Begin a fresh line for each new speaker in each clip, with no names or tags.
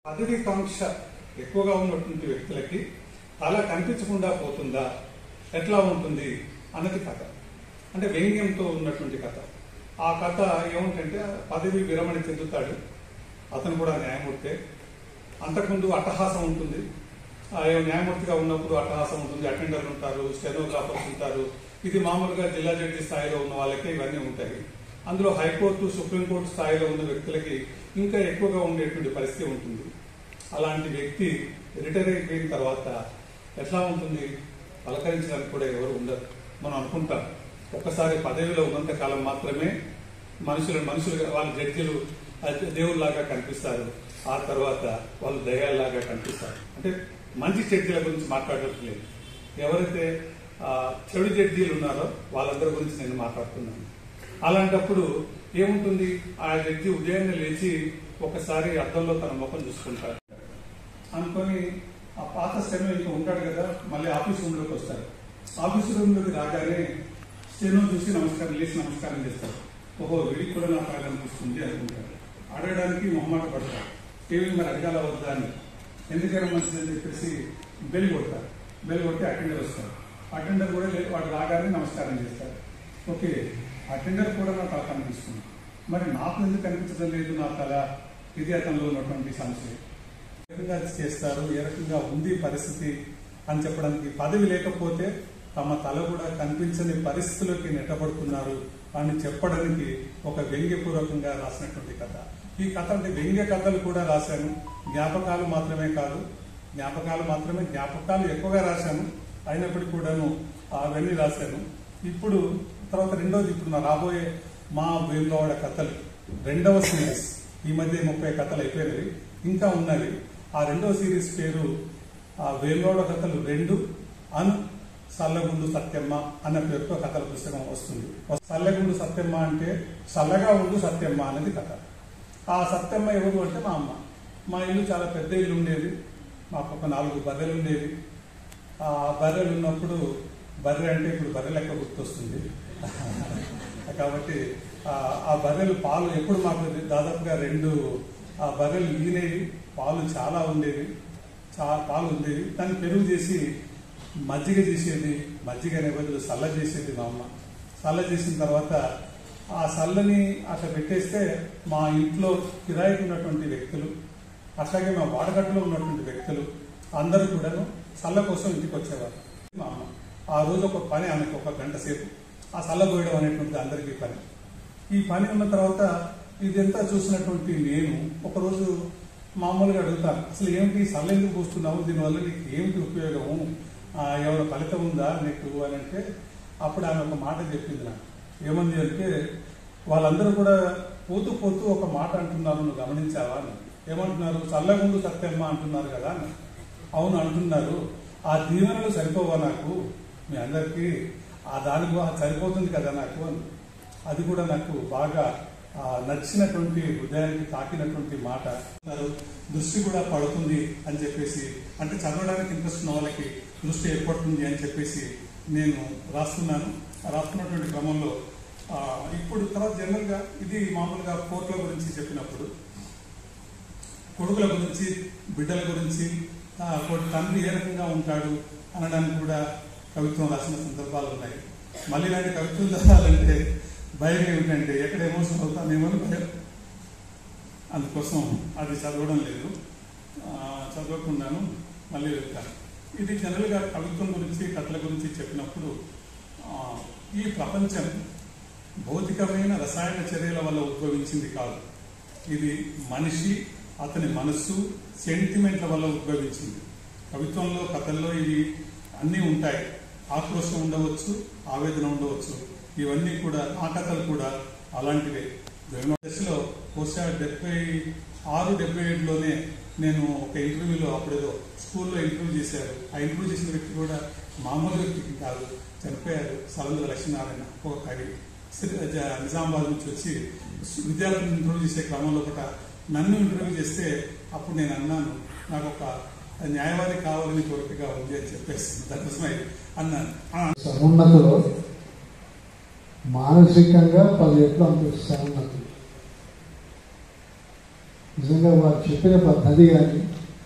పదవికాంక్ష ఎక్కువగా ఉన్నటువంటి వ్యక్తులకి తల కనిపించకుండా పోతుందా ఎట్లా ఉంటుంది అన్నది కథ అంటే వ్యంగ్యంతో ఉన్నటువంటి కథ ఆ కథ ఏమిటంటే పదవి విరమణ చెందుతాడు అతను కూడా న్యాయమూర్తే అంతకుముందు అట్టహాసం ఉంటుంది ఆ న్యాయమూర్తిగా ఉన్నప్పుడు అట్టహాసం ఉంటుంది అటెండర్లు ఉంటారు స్టెనోగ్రాఫర్స్ ఉంటారు ఇది మామూలుగా జిల్లా జడ్జి స్థాయిలో ఉన్న వాళ్ళకే ఇవన్నీ ఉంటాయి అందులో హైకోర్టు సుప్రీంకోర్టు స్థాయిలో ఉన్న వ్యక్తులకి ఇంకా ఎక్కువగా ఉండేటువంటి పరిస్థితి ఉంటుంది అలాంటి వ్యక్తి రిటైర్ అయిపోయిన తర్వాత ఎట్లా ఉంటుంది పలకరించడానికి కూడా ఎవరు ఉండరు మనం అనుకుంటాం ఒక్కసారి పదవిలో ఉన్నంత కాలం మాత్రమే మనుషులు మనుషులుగా వాళ్ళ జడ్జిలు దేవుళ్ళలాగా కనిపిస్తారు ఆ తర్వాత వాళ్ళు దయాల్లాగా కనిపిస్తారు అంటే మంచి జడ్జీల గురించి మాట్లాడట్లేదు ఎవరైతే ఆ, చెడు జడ్జీలు ఉన్నారో వాళ్ళందరి గురించి నేను మాట్లాడుతున్నాను అలాంటప్పుడు ఏముంటుంది ఆ జడ్జి ఉదయాన్నే లేచి ఒకసారి అద్దంలో తన ముఖం చూసుకుంటారు అనుకొని ఆ పాత స్టెనో ఇంకా ఉంటాడు కదా మళ్ళీ ఆఫీస్ రూమ్లోకి వస్తారు ఆఫీస్ రూమ్లోకి రాగానే స్టెనో చూసి నమస్కారం లేచి నమస్కారం చేస్తారు ఓహో వీడికి కూడా నా ప్రాణం అనిపిస్తుంది అనుకుంటారు అడగడానికి మొహమాట పడతారు ఏమి మరి అడగాల వద్దా అని ఎందుకైనా మంచిదని చెప్పేసి బెల్ కొడతారు బెల్ కొట్టి అటెండర్ వస్తారు అటెండర్ కూడా లే- వాడు రాగానే నమస్కారం చేస్తారు ఓకే అటెండర్ కూడా నా తల కనిపిస్తుంది మరి నాకు ఎందుకు కనిపించడం లేదు నా తల ఇది అతనిలో ఉన్నటువంటి సమస్య ఏ రకంగా చేస్తారు ఏ రకంగా ఉంది పరిస్థితి అని చెప్పడానికి పదవి లేకపోతే తమ తల కూడా కనిపించని పరిస్థితుల్లోకి నెట్టబడుతున్నారు అని చెప్పడానికి ఒక వ్యంగ్యపూర్వకంగా రాసినటువంటి కథ ఈ కథ అంటే వ్యంగ్య కథలు కూడా రాశాను జ్ఞాపకాలు మాత్రమే కాదు జ్ఞాపకాలు మాత్రమే జ్ఞాపకాలు ఎక్కువగా రాశాను అయినప్పటికీ కూడాను అవన్నీ రాశాను ఇప్పుడు తర్వాత రెండోది ఇప్పుడు నా రాబోయే మా వేములవాడ కథలు రెండవ సిరీస్ ఈ మధ్య ముప్పై కథలు అయిపోయినవి ఇంకా ఉన్నవి ఆ రెండవ సిరీస్ పేరు ఆ వేములవాడ కథలు రెండు అన్ సల్లగుండు సత్యమ్మ అన్న పేరుతో కథల పుస్తకం వస్తుంది సల్లగుండు సత్యమ్మ అంటే చల్లగా ఉండు సత్యమ్మ అనేది కథ ఆ సత్యమ్మ ఎవరు అంటే మా అమ్మ మా ఇల్లు చాలా పెద్ద ఇల్లు ఉండేది మాకు ఒక నాలుగు బర్రెలు ఉండేవి ఆ బర్రెలు ఉన్నప్పుడు బర్రె అంటే ఇప్పుడు బర్రె లెక్క గుర్తొస్తుంది కాబట్టి ఆ- ఆ బర్రెలు పాలు ఎప్పుడు మాకు దాదాపుగా రెండు ఆ బర్రెలు ఈనేవి పాలు చాలా ఉండేవి చాలా పాలు ఉండేవి దాన్ని పెరుగు చేసి మజ్జిగ చేసేది మజ్జిగ అనే బదులు సల్ల చేసేది మా అమ్మ సల్ల చేసిన తర్వాత ఆ సల్లని అట్లా పెట్టేస్తే మా ఇంట్లో కిరాయికి ఉన్నటువంటి వ్యక్తులు అట్లాగే మా వాడగట్టులో ఉన్నటువంటి వ్యక్తులు అందరూ కూడాను సల్ల కోసం ఇంటికి వచ్చేవారు మా అమ్మ ఆ రోజు ఒక పని ఆమెకు ఒక గంట సేపు ఆ సల్ల పోయడం అనేటువంటిది అందరికీ పని ఈ పని ఉన్న తర్వాత ఇదంతా చూసినటువంటి నేను ఒకరోజు మామూలుగా అడుగుతాను అసలు ఏమిటి సల్ల ఎందుకు పోస్తున్నావు దీనివల్ల నీకు ఏమిటి ఉపయోగము ఆ, ఏమైనా ఫలితం ఉందా నీకు అని అంటే అప్పుడు ఆమె ఒక మాట చెప్పింది నాకు ఏమంది అంటే వాళ్ళందరూ కూడా పోతూ పోతూ ఒక మాట అంటున్నారు నువ్వు గమనించావా అని ఏమంటున్నారు చల్లగుండు సత్యమ్మ అంటున్నారు కదా అని అవును అంటున్నారు ఆ దీవెనలు సరిపోవా నాకు మీ అందరికీ ఆ దానికి వా- సరిపోతుంది కదా నాకు అని అది కూడా నాకు బాగా ఆ, నచ్చినటువంటి హృదయానికి తాకినటువంటి మాట అన్నారు, దృష్టి కూడా పడుతుంది అని చెప్పేసి అంటే చదవడానికి ఇంట్రెస్ట్ ఉన్న వాళ్ళకి దృష్టి ఏర్పడుతుంది అని చెప్పేసి నేను రాస్తున్నాను ఆ రాస్తున్నటువంటి క్రమంలో ఆ, ఇప్పుడు తర్వాత జనరల్గా ఇది మామూలుగా కోర్టుల గురించి చెప్పినప్పుడు కొడుకుల గురించి బిడ్డల గురించి ఆ, కొ- తండ్రి ఏ రకంగా ఉంటాడు అనడానికి కూడా కవిత్వం రాసిన సందర్భాలు ఉన్నాయి మళ్ళీ ఇలాంటి కవిత్వం చదవాలంటే భయం ఏమిటంటే ఎక్కడ ఎమోషన్ అవుతానేమో అని భయం అందుకోసం అది చదవడం లేదు ఆ, చదవకుండాను మళ్ళీ వెళ్తాను ఇది జనరల్గా కవిత్వం గురించి కథల గురించి చెప్పినప్పుడు ఆ, ఈ ప్రపంచం భౌతికమైన రసాయన చర్యల వల్ల ఉద్భవించింది కాదు ఇది మనిషి అతని మనస్సు సెంటిమెంట్ల వల్ల ఉద్భవించింది కవిత్వంలో కథల్లో ఇవి అన్నీ ఉంటాయి ఆక్రోశం ఉండవచ్చు ఆవేదన ఉండవచ్చు ఇవన్నీ కూడా ఆ కథలు కూడా అలాంటివే జగన్ దశలో బహుశా డెబ్బై ఆరు డెబ్బై ఏడులోనే నేను ఒక ఇంటర్వ్యూలో అప్పుడేదో స్కూల్లో ఇంటర్వ్యూ చేశారు ఆ ఇంటర్వ్యూ చేసిన వ్యక్తి కూడా మామూలు వ్యక్తికి కాదు చనిపోయారు సలంద్ర లక్ష్మీనారాయణ ఒక కవి శ్రీ- జ- నిజామాబాద్ నుంచి వచ్చి విద్యార్థులను ఇంటర్వ్యూ చేసే క్రమంలో ఒకట నన్ను ఇంటర్వ్యూ చేస్తే అప్పుడు నేను అన్నాను నాకు ఒక న్యాయవాది కావాలని కోరికగా ఉంది అని చెప్పేసి దానికోసమై అన్నాను ఆ,
సమున్నతిలో మానసికంగా పది రెట్లు అంత సమున్నతి నిజంగా వారు చెప్పిన పద్ధతి కానీ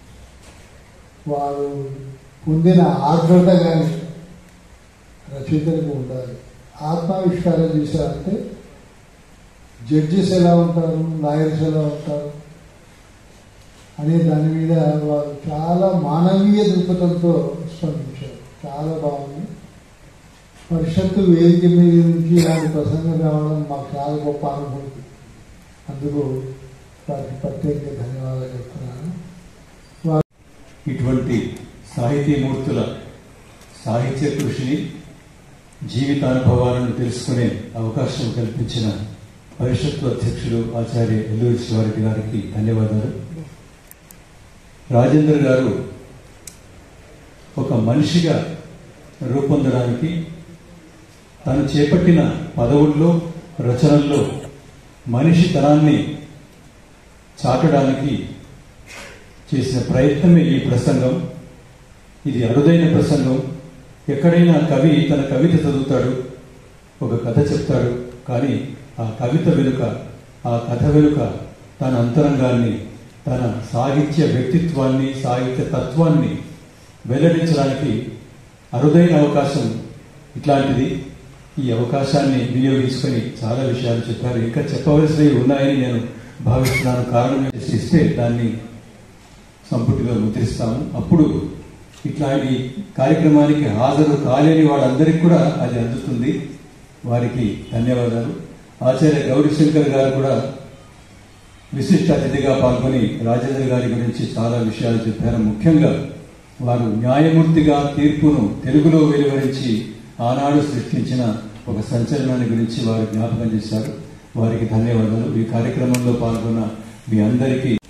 వారు పొందిన ఆర్ద్రత కానీ రచయితలకు ఉండాలి ఆత్మావిష్కారం చేశారంటే జడ్జెస్ ఎలా ఉంటారు లాయర్స్ ఎలా ఉంటారు అనే దాని మీద వారు చాలా మానవీయ దృక్పథంతో స్పందించారు చాలా బాగుంది పరిషత్తు వేదిక మీద నుంచి ఇలాంటి ప్రసంగం రావడం మాకు చాలా గొప్ప అనుభూతి అందుకు వారికి ప్రత్యేక ధన్యవాదాలు చెప్తున్నాను
ఇటువంటి సాహితీమూర్తుల సాహిత్య కృషిని జీవితానుభవాలను తెలుసుకునే అవకాశం కల్పించిన పరిషత్తు అధ్యక్షులు ఆచార్య ఎల్లూరి శివారెడ్డి గారికి ధన్యవాదాలు రాజేందర్ గారు ఒక మనిషిగా రూపొందడానికి తను చేపట్టిన పదవుల్లో రచనల్లో మనిషి తనాన్ని చాటడానికి చేసిన ప్రయత్నమే ఈ ప్రసంగం ఇది అరుదైన ప్రసంగం ఎక్కడైనా కవి తన కవిత చదువుతాడు ఒక కథ చెప్తాడు కానీ ఆ కవిత వెనుక ఆ కథ వెనుక తన అంతరంగాన్ని తన సాహిత్య వ్యక్తిత్వాన్ని సాహిత్య తత్వాన్ని వెల్లడించడానికి అరుదైన అవకాశం ఇట్లాంటిది ఈ అవకాశాన్ని వినియోగించుకొని చాలా విషయాలు చెప్పారు ఇంకా చెప్పవలసినవి ఉన్నాయని నేను భావిస్తున్నాను కారణం ఇస్తే దాన్ని సంపుటిలో ముద్రిస్తాము అప్పుడు ఇట్లాంటి కార్యక్రమానికి హాజరు కాలేని వాళ్ళందరికీ కూడా అది అందుతుంది వారికి ధన్యవాదాలు ఆచార్య గౌరీశంకర్ గారు కూడా విశిష్ట అతిథిగా పాల్గొని రాజేంద్ర గారి గురించి చాలా విషయాలు చెప్పారు ముఖ్యంగా వారు న్యాయమూర్తిగా తీర్పును తెలుగులో వెలువరించి ఆనాడు సృష్టించిన ఒక సంచలనాన్ని గురించి వారు జ్ఞాపకం చేశారు వారికి ధన్యవాదాలు ఈ కార్యక్రమంలో పాల్గొన్న మీ అందరికీ